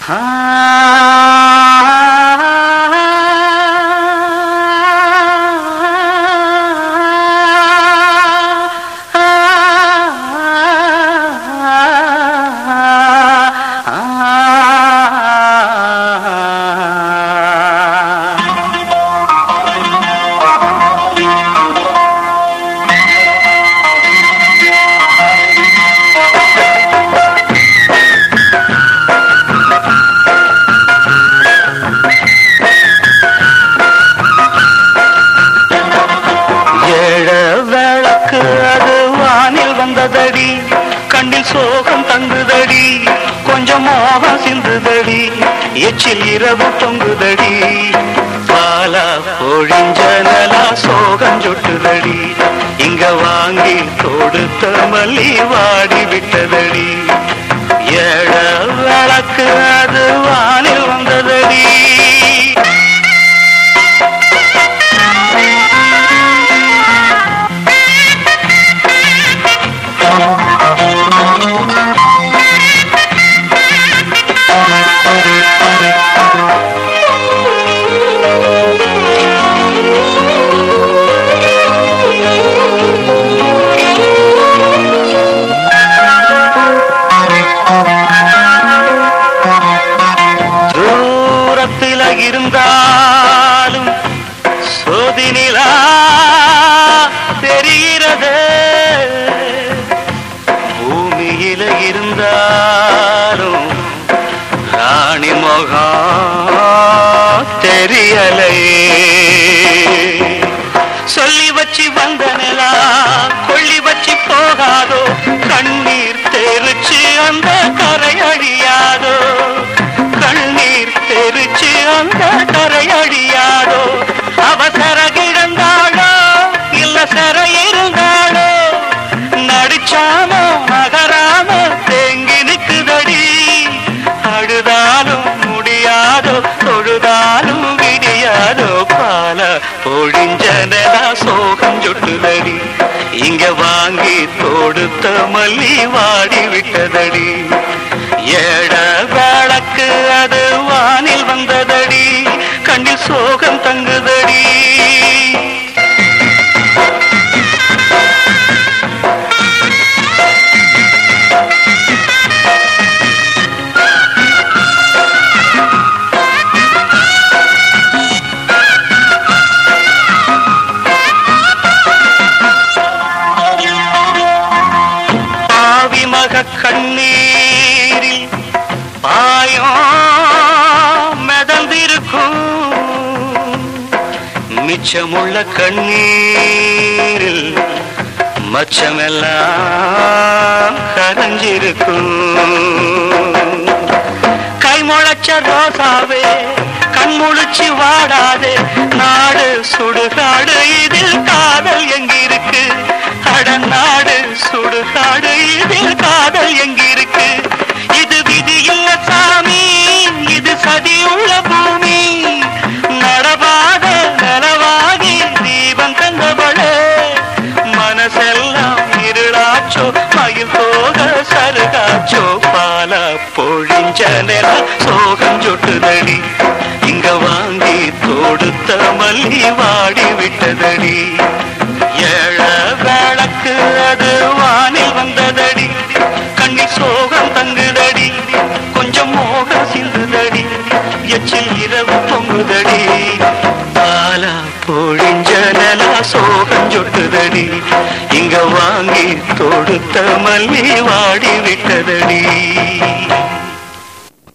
ஏழ விளக்கு அது வானில் வந்ததடி கண்ணில் சோகம் தங்குதடி கொஞ்சம் மோகம் சிந்துதடி எச்சில் இரவு தொங்குதடி பாலா பொழிஞ்சனலா சோகம் சொட்டுதடி இங்க வாங்கி கொடுத்த மல்லி வாடி விட்டதடி ஏழ விளக்கு அது வானில் வந்ததடி தூரத்தில இருந்தாலும் சோதினிலா தெரிகிறது பூமியில இருந்தாலும் ராணி முகம் தெரியலையே சொல்லி வச்சு வந்த நிலா கொள்ளி வச்சு போகாதோ கண்ணீர் தெரிச்சு அந்த கரை அழியாதோ கண்ணீர் தெரிச்சு அந்த கரை அழியாதோ அவசர கிடந்தாளோ இல்ல சர இருந்தாளோ நடிச்சாம மகராம தேங்கி நிக்குதடி அழுதாலும் முடியாதோ தொழுதாலும் விடியாதோ பால பொழிஞ்சனலா சோகம் சொட்டுதடி இங்க வாங்கி தொடுத்த மல்லி வாடி விட்டதடி ஏழ விளக்கு அது வானில் வந்ததடி கண்ணில் சோகம் தங்குதடி பாவி மக கண்ணீரில் பாயம் மிதந்திருக்கும் மிச்சமுள்ள கண்ணீரில் மச்சமெல்லாம் கரைஞ்சிருக்கும் கை முளைச்ச ரோசாவே கண் முழிச்சு வாடாதே நாடு சுடுகாடு இதில் காதல் எங்கிருக்கு அட நாடு சுடுகாடு இதில் காதல் எங்கிருக்கு இது விதி இல்ல சாமி இது சதியுள்ள பூமி நடவாத நலவாகி தீபம் தந்தவளே மனசெல்லாம் இருளாச்சோ மயில் போக சருகாச்சோ பால பொழிஞ்ச நில சோகம் சொட்டுதடி இங்க வாங்கி தொடுத்த மல்லி வாடி விட்டதடி ஏழ விளக்கு அது வானில் வந்ததடி கண்ணி சோகம் தங்குதடி கொஞ்சம் மோகம் சிந்துதடி எச்சில் இரவு பொங்குதடி பாலா பொழிஞ்ச நிலா சோகம் சொட்டுதடி இங்க வாங்கி தொடுத்த மல்லி வாடி விட்டதடி